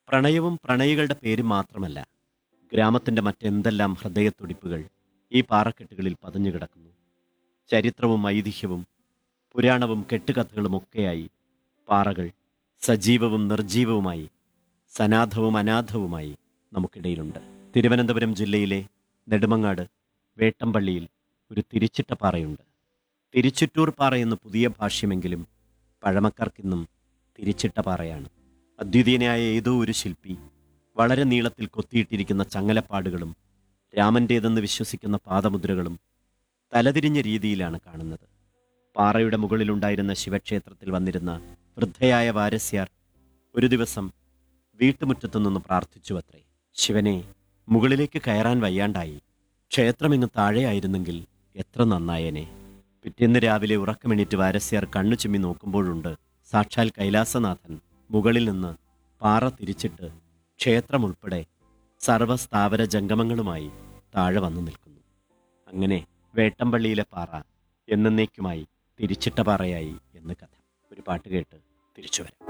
പ്രണയവും പ്രണയികളുടെ പേരും മാത്രമല്ല ഗ്രാമത്തിൻ്റെ മറ്റെന്തെല്ലാം ഹൃദയത്തുടിപ്പുകൾ ഈ പാറക്കെട്ടുകളിൽ പതിഞ്ഞു കിടക്കുന്നു ചരിത്രവും ഐതിഹ്യവും പുരാണവും കെട്ടുകഥകളുമൊക്കെയായി പാറകൾ സജീവവും നിർജീവവുമായി സനാഥവും അനാഥവുമായി നമുക്കിടയിലുണ്ട് തിരുവനന്തപുരം ജില്ലയിലെ നെടുമങ്ങാട് വേട്ടമ്പള്ളിയിൽ ഒരു തിരിച്ചിട്ട പാറയുണ്ട് തിരിച്ചിട്ടൂർ പാറ എന്ന് പുതിയ ഭാഷ്യമെങ്കിലും പഴമക്കാർക്കിന്നും തിരിച്ചിട്ട പാറയാണ് അദ്വിതീയനായ ഏതോ ഒരു ശില്പി വളരെ നീളത്തിൽ കൊത്തിയിട്ടിരിക്കുന്ന ചങ്ങലപ്പാടുകളും രാമൻ്റേതെന്ന് വിശ്വസിക്കുന്ന പാദമുദ്രകളും തലതിരിഞ്ഞ രീതിയിലാണ് കാണുന്നത് പാറയുടെ മുകളിലുണ്ടായിരുന്ന ശിവക്ഷേത്രത്തിൽ വന്നിരുന്ന വൃദ്ധയായ വാരസ്യാർ ഒരു ദിവസം വീട്ടുമുറ്റത്തു നിന്ന് പ്രാർത്ഥിച്ചുവത്രേ ശിവനെ മുകളിലേക്ക് കയറാൻ വയ്യാണ്ടായി ക്ഷേത്രമിങ്ങ് താഴെയായിരുന്നെങ്കിൽ എത്ര നന്നായേനെ പിറ്റേന്ന് രാവിലെ ഉറക്കമെണീറ്റ് വാരസ്യാർ കണ്ണു ചിമ്മി നോക്കുമ്പോഴുണ്ട് സാക്ഷാൽ കൈലാസനാഥൻ മുകളിൽ നിന്ന് പാറ തിരിച്ചിട്ട് ക്ഷേത്രമുൾപ്പെടെ സർവ്വസ്ഥാവര ജംഗമങ്ങളുമായി താഴെ വന്നു നിൽക്കുന്നു അങ്ങനെ വേട്ടമ്പള്ളിയിലെ പാറ എന്നേക്കുമായി തിരിച്ചിട്ട പാറയായി എന്ന് കഥ ഒരു പാട്ട് കേട്ട് തിരിച്ചു വരാം